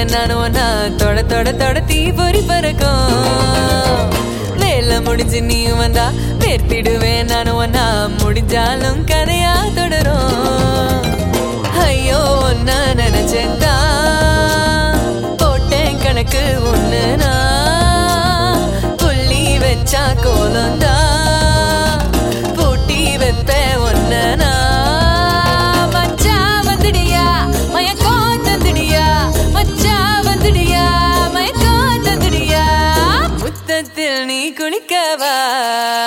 நானும் ஒன்னா தொட தொட தொட தீ பொறி பறக்கும் வேலை முடிஞ்சு நீயும் வந்தா வேர்த்திடுவேன் நானும் ஒன்னா முடிஞ்சாலும் கதையா தொடரும் ஐயோ ஒன்ன நினைச்சேன்தா போட்டேன் கணக்கு ஒண்ணுனா புள்ளி வச்சா கோலந்தா பூட்டி வைப்ப ஒன்னனா மச்சா வந்துடியா மயக்கம் தந்துடியா மச்சா வந்துடியா மயக்கம் தந்துடியா முத்தத்தில் நீ குளிக்கவா